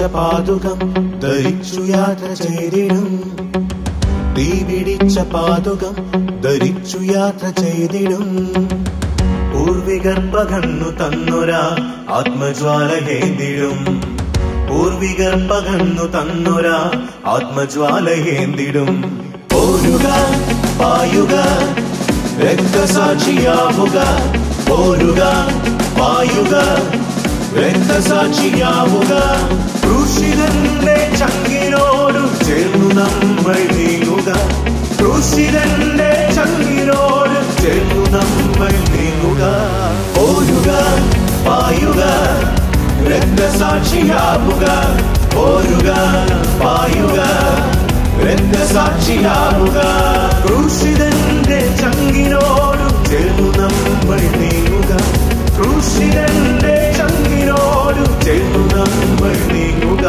പാതുകം ധരിച്ചു യാത്ര ചെയ്തിടും തീ പിടിച്ച പാതുകം ധരിച്ചു യാത്ര ചെയ്തിടും പൂർവികർ പകർന്നു തന്നൊരാ ആത്മജ്വാലയേന്തിടും പൂർവികർ പകർന്നു തന്നൊരാ ആത്മജ്വാലയേന്തിടും പോരുക പായുക രക്തസാക്ഷിയാവുക പോരുക പായുക രക്തസാക്ഷിയാവുക ക്രൂശിതന്റെ ചങ്കിനോടു ചേർന്നു നമ്മൾ നീങ്ങുക ക്രൂശിതന്റെ ചങ്കിനോട് ചേർന്നു നമ്മൾ നീങ്ങുക പോരുക പായുക രക്തസാക്ഷിയാവുക പോരുക പായുക രക്തസാക്ഷിയാവുക ക്രൂശിതന്റെ ചങ്കിനോട് ചേർന്നു നമ്മൾ നീങ്ങുക ക്രൂശിതന്റെ ചങ്കിനോട് ചേർന്നു നമ്മൾ നീങ്ങുക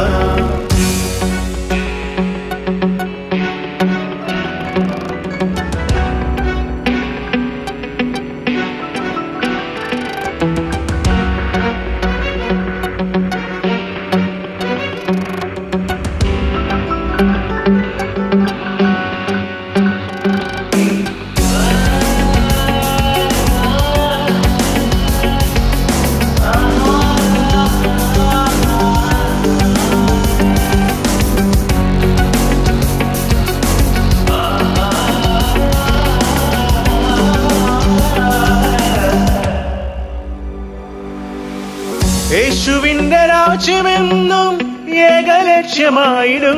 യേശുവിന്റെ രാജ്യമെന്നും ഏകലക്ഷ്യമായിടും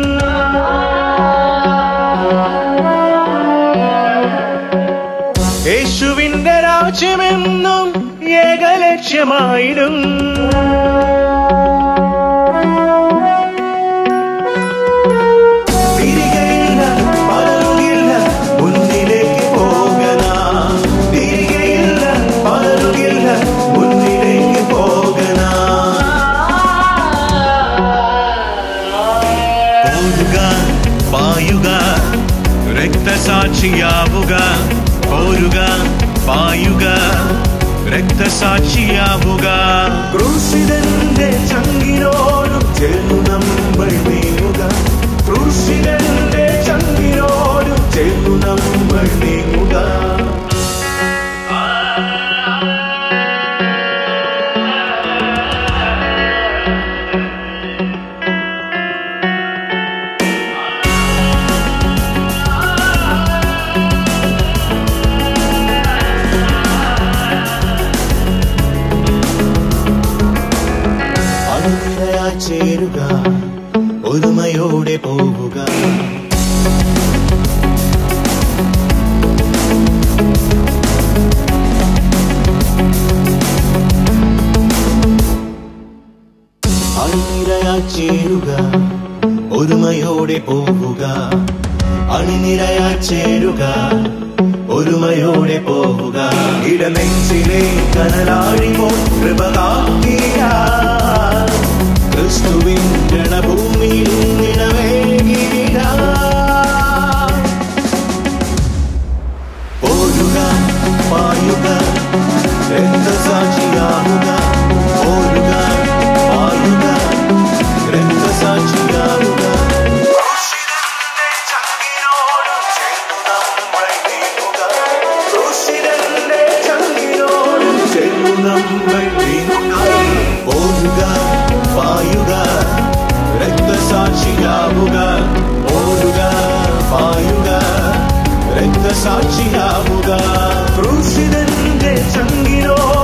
യേശുവിന്റെ രാജ്യമെന്നും ഏകലക്ഷ്യമായിടും തിരികെയില്ല പലരുകില്ല മുന്നിലേക്ക് പോകണം തിരികെയില്ല പലരുകില്ല മുന്നിലേക്ക് പോകണം പോരുക പായുക രക്തസാക്ഷിയാവുക പോരുക പായുക രക്തസാക്ഷിയാവുക ക്രൂശിതന്റെ ചങ്കിനോടും ചേർന്നു നമ്മൾ നീങ്ങുക ക്രൂശിതന്റെ ചങ്കിനോടും ചേർന്നു നമ്മൾ നീങ്ങുക അണിനിരയായി ചേരുക ഒരുമയോടെ പോവുക അണിനിരയായി ചേരുക ഒരുമയോടെ പോവുക അണിനിരയായി ചേരുക ഒരുമയോടെ പോവുക ഇടനെഞ്ചിലെ കനലാഴിമോ കൃപകാക്കിയ ക്രിസ്തുവിൻ ജനഭൂമിയിൽ നിലവേകിട പോരുക പായുക രക്തസാക്ഷിയാവുക പോരുക പായുക രക്തസാക്ഷിയാവുക ക്രൂശിതന്റെ ചങ്കിനോട് ചേർന്നു നമ്മൾ നീങ്ങുക. ക്രൂശിതന്റെ ചങ്കിനോട് ചേർന്നു നമ്മൾ നീങ്ങുക. പോരുക പായുക രക്തസാക്ഷിയാവുക പോരുക പായുക രക്തസാക്ഷിയാവുക ക്രൂശിതന്റെ ചങ്കിനോട്